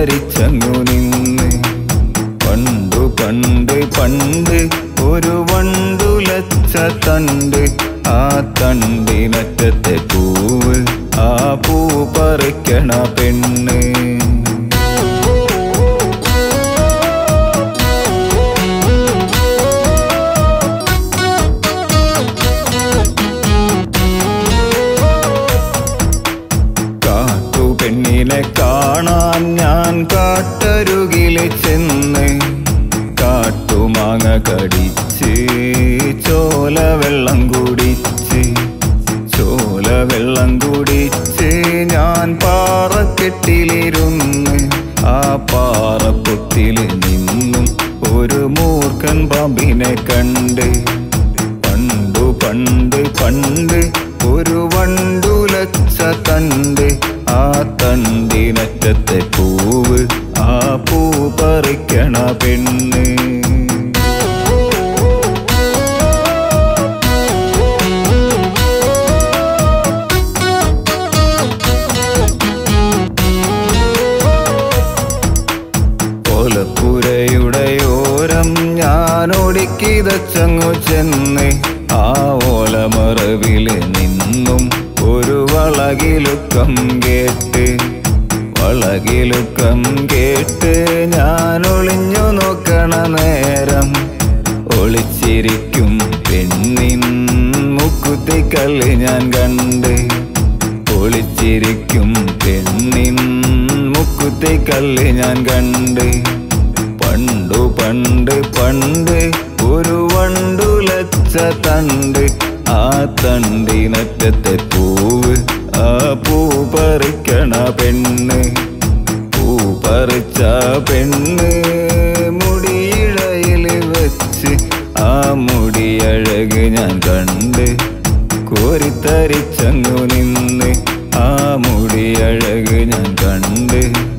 കോരിത്തരിച്ചങ്ങു നിന്ന് പണ്ടു പണ്ട് പണ്ട് ഒരു വണ്ടുലച്ച തണ്ട് ആ തണ്ടിനറ്റത്തെ പൂവ് ആ പൂ പറിക്കണ പെണ്ണ് കാട്ടുപെണ്ണിനെ കാണാൻ ഞാൻ കാട്ടരുകില് ചെന്ന് കാട്ടുമാങ്ങ കടിച്ച് ചോല വെള്ളം കുടിച്ച് ചോല വെള്ളം കുടിച്ച് ഞാൻ പാറക്കെട്ടിലിരുന്ന് ആ പാറപ്പൊത്തില് നിന്നും ഒരു മൂർഖൻ പാമ്പിനെ കണ്ട് പണ്ടു പണ്ട് പണ്ട് ഒരു വണ്ടുലച്ച തണ്ട് ആ തണ്ടിനറ്റത്തെ പൂവ് ആ പൂ പറിക്കണ പെണ്ണ് ഓലപ്പുരയുടെ ഓരം ഞാൻ ഒടുക്കിതച്ചങ്ങു ചെന്ന് ആ ഓലമറവില് നിന്നും ഒരു വളകിലുക്കം കേട്ട് വളകിലുക്കം കേട്ട് ഞാൻ ഒളിഞ്ഞു നോക്കണ നേരം ഒളിച്ചിരിക്കും പെണ്ണിൻ മുക്കുത്തിക്കല്ല് ഞാൻ കണ്ട് ഒളിച്ചിരിക്കും പെണ്ണിൻ മുക്കുത്തിക്കല്ല് ഞാൻ കണ്ട് പണ്ടു പണ്ട് പണ്ട് ഒരു വണ്ടുലച്ച തണ്ട് ആ തണ്ടിനറ്റത്തെ പൂവ് ആ പൂ പറിക്കണ പെണ്ണ് പൂ പറിച്ച പെണ്ണ് മുടിയിഴയിൽ വെച്ച് ആ മുടിയഴക് ഞാൻ കണ്ട് കോരിത്തരിച്ചങ്ങു നിന്ന് ആ മുടിയഴക് ഞാൻ കണ്ട്